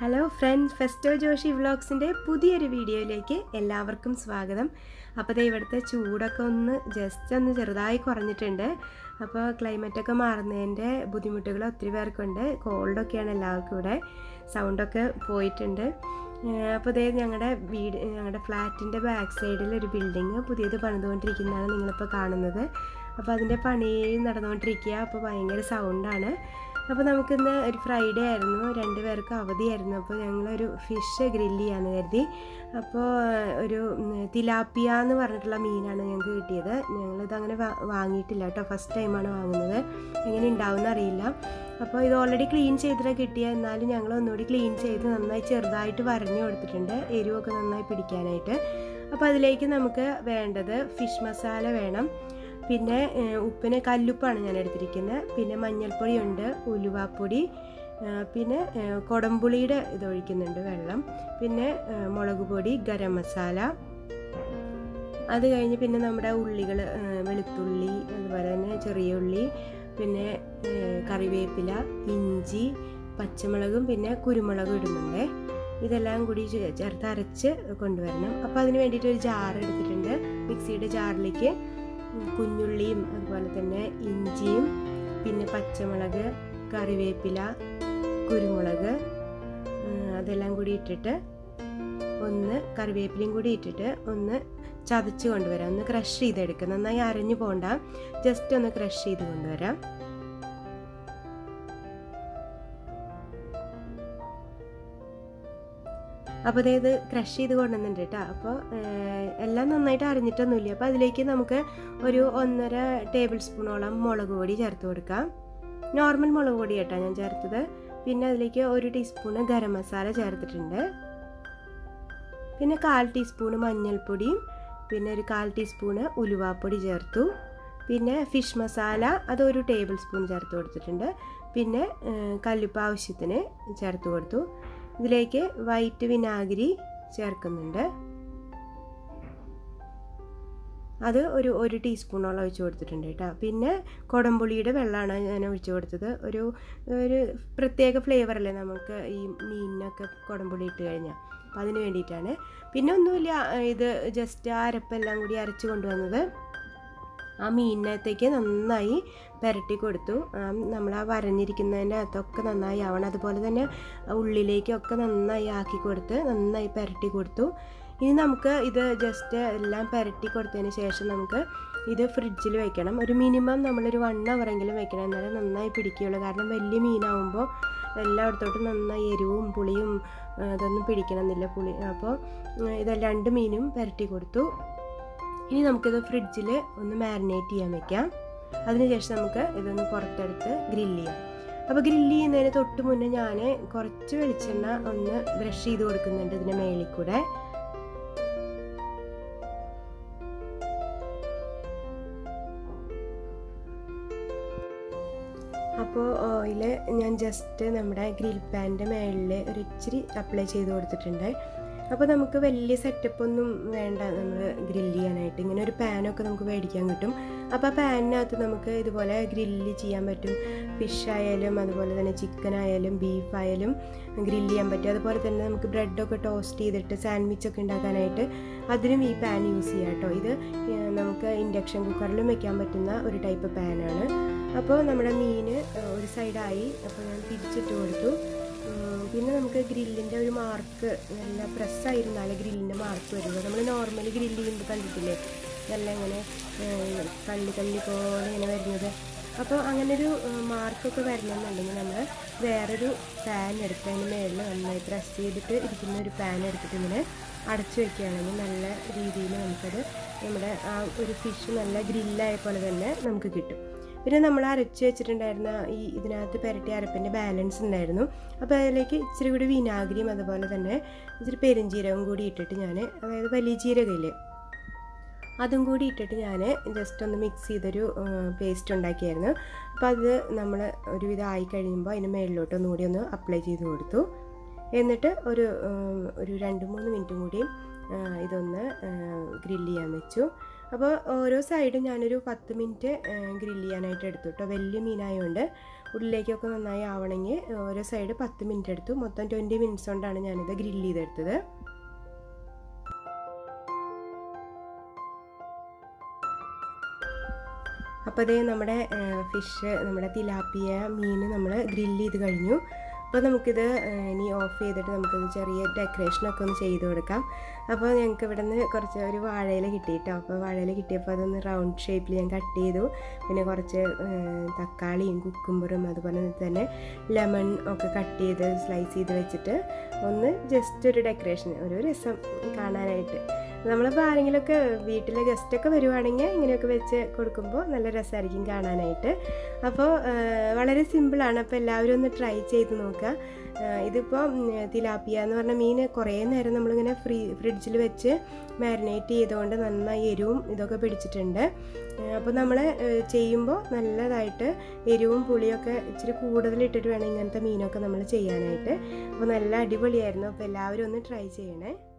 hello friends Festo Joshi വ്ളോഗ്സിൻ്റെ പുതിയൊരു വീഡിയോയിലേക്ക് എല്ലാവർക്കും സ്വാഗതം അപ്പോൾ ദേ ഇവിടുത്തെ ചൂടൊക്കെ ഒന്ന് ജസ്റ്റ് ഒന്ന് ചെറുതായി കുറഞ്ഞിട്ടുണ്ട് അപ്പോൾ ക്ലൈമറ്റൊക്കെ മാറുന്നതിൻ്റെ ബുദ്ധിമുട്ടുകൾ ഒത്തിരി പേർക്കുണ്ട് കോൾഡൊക്കെയാണ് എല്ലാവർക്കും ഇവിടെ സൗണ്ടൊക്കെ പോയിട്ടുണ്ട് ഏഹ് അപ്പോൾ ദേ ഞങ്ങളുടെ വീട് ഞങ്ങളുടെ ഫ്ലാറ്റിൻ്റെ ബാക്ക് സൈഡിൽ ഒരു ബിൽഡിങ് പുതിയത് പണിതുകൊണ്ടിരിക്കുന്നതാണ് നിങ്ങളിപ്പോൾ കാണുന്നത് അപ്പോൾ അതിൻ്റെ പണി നടന്നുകൊണ്ടിരിക്കുക അപ്പോൾ ഭയങ്കര സൗണ്ടാണ് അപ്പോൾ നമുക്കിന്ന് ഒരു ഫ്രൈഡേ ആയിരുന്നു രണ്ട് പേർക്ക് അവധിയായിരുന്നു അപ്പോൾ ഞങ്ങളൊരു ഫിഷ് ഗ്രില്ല് ചെയ്യാമെന്ന് കരുതി അപ്പോൾ ഒരു ഉം, തിലാപ്പിയ എന്ന് പറഞ്ഞിട്ടുള്ള മീനാണ് ഞങ്ങൾക്ക് കിട്ടിയത് ഞങ്ങളിത് അങ്ങനെ വാ- വാങ്ങിയിട്ടില്ല കേട്ടോ ഫസ്റ്റ് ടൈമാണ് വാങ്ങുന്നത് എങ്ങനെ ഉണ്ടാവുമെന്ന് അറിയില്ല അപ്പോൾ ഇത് ഓൾറെഡി ക്ലീൻ ചെയ്തിട്ട് കിട്ടിയ എന്നാലും ഞങ്ങൾ ഒന്നുകൂടി ക്ലീൻ ചെയ്ത് നന്നായി ചെറുതായിട്ട് വരഞ്ഞു കൊടുത്തിട്ടുണ്ട് എരിവൊക്കെ നന്നായി പിടിക്കാനായിട്ട് അപ്പോൾ അതിലേക്ക് നമുക്ക് വേണ്ടത് ഫിഷ് മസാല വേണം പിന്നെ ഏഹ്, ഉപ്പിന് കല്ലുപ്പാണ് ഞാൻ എടുത്തിരിക്കുന്നത് പിന്നെ മഞ്ഞൾപ്പൊടി ഉണ്ട് ഉലുവാപ്പൊടി ഏഹ്, പിന്നെ ഏഹ്, കൊടംപുളിയുടെ ഇത് ഒഴിക്കുന്നുണ്ട് വെള്ളം പിന്നെ ഏഹ്, മുളക് പൊടി ഗരം മസാല അത് കഴിഞ്ഞ് പിന്നെ നമ്മുടെ ഉള്ളികൾ വെളുത്തുള്ളി അതുപോലെ തന്നെ ചെറിയ ഉള്ളി പിന്നെ ഏഹ്, കറിവേപ്പില ഇഞ്ചി പച്ചമുളകും പിന്നെ കുരുമുളകും ഇടുന്നുണ്ട് ഇതെല്ലാം കൂടി ചേ- ചേർത്ത് അരച്ച് കൊണ്ടുവരണം അപ്പോൾ അതിന് വേണ്ടിയിട്ട് ഒരു ജാർ എടുത്തിട്ടുണ്ട് മിക്സിയുടെ ജാറിലേക്ക് ഉം, കുഞ്ഞുള്ളിയും അതുപോലെ തന്നെ ഇഞ്ചിയും പിന്നെ പച്ചമുളക് കറിവേപ്പില കുരുമുളക് ഉം, അതെല്ലാം കൂടി ഇട്ടിട്ട് ഒന്ന് കറിവേപ്പിലയും കൂടി ഇട്ടിട്ട് ഒന്ന് ചതച്ച് കൊണ്ടുവരാം ഒന്ന് ക്രഷ് ചെയ്തെടുക്കുക നന്നായി അരഞ്ഞു പോണ്ട ജസ്റ്റ് ഒന്ന് ക്രഷ് ചെയ്ത് കൊണ്ടുവരാം അപ്പോൾ അതായത് ക്രഷ് ചെയ്ത് കൊണ്ടുവന്നിട്ടുണ്ട് കേട്ടോ അപ്പോൾ എല്ലാം നന്നായിട്ട് അരിഞ്ഞിട്ടൊന്നുമില്ല അപ്പോൾ അതിലേക്ക് നമുക്ക് ഒരു ഒന്നര ടേബിൾ സ്പൂണോളം മുളക് പൊടി ചേർത്ത് കൊടുക്കാം നോർമൽ മുളക് പൊടി കേട്ടോ ഞാൻ ചേർത്തത് പിന്നെ അതിലേക്ക് ഒരു ടീസ്പൂണ് ഗരം മസാല ചേർത്തിട്ടുണ്ട് പിന്നെ കാൽ ടീസ്പൂണ് മഞ്ഞൾപ്പൊടിയും പിന്നെ ഒരു കാൽ ടീസ്പൂണ് ഉലുവാപ്പൊടി ചേർത്തു പിന്നെ ഫിഷ് മസാല അത് ഒരു ടേബിൾ സ്പൂൺ ചേർത്ത് കൊടുത്തിട്ടുണ്ട് പിന്നെ ഏഹ്, കല്ലുപ്പ് ആവശ്യത്തിന് ചേർത്ത് കൊടുത്തു ഇതിലേക്ക് വൈറ്റ് വിനാഗിരി ചേർക്കുന്നുണ്ട് അത് ഒരു ഒരു ടീസ്പൂണോളം ഒഴിച്ച് കൊടുത്തിട്ടുണ്ട് കേട്ടോ പിന്നെ കുടംപുളിയുടെ വെള്ളമാണ് ഞാൻ ഒഴിച്ച് കൊടുത്തത് ഒരു ഒരു പ്രത്യേക ഫ്ലേവറല്ലേ നമുക്ക് ഈ മീനിനൊക്കെ കുടംപുളി ഇട്ട് കഴിഞ്ഞാൽ അപ്പം അതിന് വേണ്ടിയിട്ടാണ് പിന്നെ ഒന്നുമില്ല ഇത് ജസ്റ്റ് ആ അരപ്പെല്ലാം കൂടി അരച്ച് കൊണ്ടുവന്നത് ആ മീനിനകത്തേക്ക് നന്നായി പുരട്ടി കൊടുത്തു നമ്മൾ ആ വരഞ്ഞിരിക്കുന്നതിൻ്റെ അകത്തൊക്കെ നന്നായി ആവണം അതുപോലെ തന്നെ ഉള്ളിലേക്കൊക്കെ നന്നായി ആക്കി കൊടുത്ത് നന്നായി പുരട്ടി കൊടുത്തു ഇനി നമുക്ക് ഇത് ജസ്റ്റ് എല്ലാം പുരട്ടി കൊടുത്തതിന് ശേഷം നമുക്ക് ഇത് ഫ്രിഡ്ജിൽ വെക്കണം ഒരു മിനിമം നമ്മളൊരു വൺ അവറെങ്കിലും വെക്കണം എന്നാലേ നന്നായി പിടിക്കുകയുള്ളൂ കാരണം വലിയ മീനാവുമ്പോൾ എല്ലായിടത്തോട്ടും നന്നായി എരിവും പുളിയും ആ, ഇതൊന്നും പിടിക്കണമെന്നില്ല പുളി അപ്പോൾ ഇത് രണ്ട് മീനും പുരട്ടി കൊടുത്തു ഇനി നമുക്കിത് ഫ്രിഡ്ജിൽ ഒന്ന് മാരിനേറ്റ് ചെയ്യാൻ വെക്കാം അതിനുശേഷം നമുക്ക് ഇതൊന്ന് പുറത്തെടുത്ത് ഗ്രില്ല് ചെയ്യാം അപ്പോൾ ഗ്രില്ല് ചെയ്യുന്നതിന് തൊട്ട് മുന്നേ ഞാൻ കുറച്ച് വെളിച്ചെണ്ണ ഒന്ന് ബ്രഷ് ചെയ്ത് കൊടുക്കുന്നുണ്ട് ഇതിൻ്റെ മേളിൽ കൂടെ അപ്പോൾ ഓയിൽ ഞാൻ ജസ്റ്റ് നമ്മുടെ ഗ്രിൽ പാനിൻ്റെ മേളിൽ ഒരു ഇച്ചിരി അപ്ലൈ ചെയ്ത് കൊടുത്തിട്ടുണ്ട് അപ്പോൾ നമുക്ക് വലിയ സെറ്റപ്പ് ഒന്നും വേണ്ട നമ്മൾ ഗ്രില്ല് ചെയ്യാനായിട്ട് ഇങ്ങനെ ഒരു പാനൊക്കെ നമുക്ക് മേടിക്കാൻ കിട്ടും അപ്പോൾ ആ പാനിനകത്ത് നമുക്ക് ഇതുപോലെ ഗ്രില്ല് ചെയ്യാൻ പറ്റും ഫിഷ് ആയാലും അതുപോലെ തന്നെ ചിക്കൻ ആയാലും ബീഫ് ആയാലും ഗ്രില്ല് ചെയ്യാൻ പറ്റും അതുപോലെ തന്നെ നമുക്ക് ബ്രെഡൊക്കെ ടോസ്റ്റ് ചെയ്തിട്ട് സാൻഡ്വിച്ച് ഒക്കെ ഉണ്ടാക്കാനായിട്ട് അതിനും ഈ പാൻ യൂസ് ചെയ്യാം കേട്ടോ ഇത് ഏഹ്, നമുക്ക് ഇൻഡക്ഷൻ കുക്കറിലും വെക്കാൻ പറ്റുന്ന ഒരു ടൈപ്പ് പാനാണ് അപ്പോൾ നമ്മുടെ മീൻ ഒരു സൈഡായി അപ്പോൾ ഞാൻ തിരിച്ചിട്ട് കൊടുത്തു ഉം, പിന്നെ നമുക്ക് ഗ്രില്ലിൻ്റെ ഒരു മാർക്ക് നല്ല പ്രസ്സായിരുന്നാലേ ഗ്രില്ലിൻ്റെ മാർക്ക് വരുള്ളൂ നമ്മൾ നോർമലി ഗ്രില്ല് ചെയ്യുമ്പോൾ കണ്ടിട്ടില്ലേ നല്ല ഇങ്ങനെ ഏഹ്, കള്ളി കള്ളി പോലെ ഇങ്ങനെ വരുന്നത് അപ്പോൾ അങ്ങനെ ഒരു മാർക്കൊക്കെ വരണമെന്നുണ്ടെങ്കിൽ നമ്മൾ വേറൊരു പാൻ എടുത്ത് അതിന് മേളിൽ നന്നായി പ്രസ് ചെയ്തിട്ട് ഇരിക്കുന്ന ഒരു പാൻ എടുത്തിട്ട് ഇങ്ങനെ അടച്ചു വെക്കുകയാണെങ്കിൽ നല്ല രീതിയിൽ നമുക്കത് നമ്മുടെ ആ ഒരു ഫിഷ് നല്ല ഗ്രില്ലായ പോലെ തന്നെ നമുക്ക് കിട്ടും പിന്നെ നമ്മൾ അരച്ച് വെച്ചിട്ടുണ്ടായിരുന്ന ഈ ഇതിനകത്ത് പുരട്ടിയ അരപ്പിൻ്റെ ബാലൻസ് ഉണ്ടായിരുന്നു അപ്പോൾ അതിലേക്ക് ഇച്ചിരി കൂടി വിനാഗിരിയും അതുപോലെ തന്നെ ഇച്ചിരി പെരുംജീരകം കൂടി ഇട്ടിട്ട് ഞാൻ അതായത് വലിയ ജീരകമില്ലേ അതും കൂടി ഇട്ടിട്ട് ഞാൻ ജസ്റ്റ് ഒന്ന് മിക്സ് ചെയ്തൊരു പേസ്റ്റ് ഉണ്ടാക്കിയായിരുന്നു അപ്പോൾ അത് നമ്മൾ ഒരുവിധം ആയി കഴിയുമ്പോൾ അതിന് മേളിലോട്ട് ഒന്നുകൂടി ഒന്ന് അപ്ലൈ ചെയ്ത് കൊടുത്തു എന്നിട്ട് ഒരു ഉം, ഒരു രണ്ട് മൂന്ന് മിനിറ്റും കൂടി ആ, ഇതൊന്ന് ഗ്രില്ല് ചെയ്യാൻ വെച്ചു അപ്പോൾ ഓരോ സൈഡും ഞാനൊരു പത്ത് മിനിറ്റ് ഗ്രില്ല് ചെയ്യാനായിട്ട് എടുത്തു കേട്ടോ വലിയ മീനായതുകൊണ്ട് ഉള്ളിലേക്കൊക്കെ നന്നായി ആവണമെങ്കിൽ ഓരോ സൈഡ് പത്ത് മിനിറ്റ് എടുത്തു മൊത്തം ട്വൻറ്റി മിനിറ്റ്സ് കൊണ്ടാണ് ഞാനിത് ഗ്രില്ല് ചെയ്തെടുത്തത് അപ്പോൾ അതേ നമ്മുടെ ഫിഷ് നമ്മുടെ തിലാപ്പിയ മീൻ നമ്മൾ ഗ്രില്ല് ചെയ്ത് കഴിഞ്ഞു അപ്പോൾ നമുക്കിത് ഇനി ഓഫ് ചെയ്തിട്ട് നമുക്കിത് ചെറിയ ഡെക്കറേഷനൊക്കെ ഒന്ന് ചെയ്ത് കൊടുക്കാം അപ്പോൾ ഞങ്ങൾക്ക് ഇവിടെ നിന്ന് കുറച്ച് ഒരു വാഴയില കിട്ടിയിട്ടോ അപ്പോൾ വാഴയില കിട്ടിയപ്പോൾ അതൊന്ന് റൗണ്ട് ഷേപ്പിൽ ഞാൻ കട്ട് ചെയ്തു പിന്നെ കുറച്ച് തക്കാളിയും കുക്കുംബറും അതുപോലെ തന്നെ ലെമൺ ഒക്കെ കട്ട് ചെയ്ത് സ്ലൈസ് ചെയ്ത് വെച്ചിട്ട് ഒന്ന് ജസ്റ്റ് ഒരു ഡെക്കറേഷൻ ഒരു രസം കാണാനായിട്ട് നമ്മളിപ്പോൾ ആരെങ്കിലുമൊക്കെ വീട്ടിലെ ഗസ്റ്റൊക്കെ വരുവാണെങ്കിൽ ഇങ്ങനെയൊക്കെ വെച്ച് കൊടുക്കുമ്പോൾ നല്ല രസമായിരിക്കും കാണാനായിട്ട് അപ്പോൾ വളരെ സിമ്പിളാണ് അപ്പോൾ എല്ലാവരും ഒന്ന് ട്രൈ ചെയ്ത് നോക്കുക ഇതിപ്പോൾ തിലാപ്പിയ എന്ന് പറഞ്ഞ മീൻ കുറേ നേരം നമ്മളിങ്ങനെ ഫ്രീ ഫ്രിഡ്ജിൽ വെച്ച് മാരിനേറ്റ് ചെയ്തുകൊണ്ട് നന്നായി എരിവും ഇതൊക്കെ പിടിച്ചിട്ടുണ്ട് അപ്പോൾ നമ്മൾ ചെയ്യുമ്പോൾ നല്ലതായിട്ട് എരിവും പുളിയൊക്കെ ഇച്ചിരി കൂടുതൽ ഇട്ടിട്ട് വേണം ഇങ്ങനത്തെ മീനൊക്കെ നമ്മൾ ചെയ്യാനായിട്ട് അപ്പോൾ നല്ല അടിപൊളിയായിരുന്നു അപ്പോൾ എല്ലാവരും ഒന്ന് ട്രൈ ചെയ്യണേ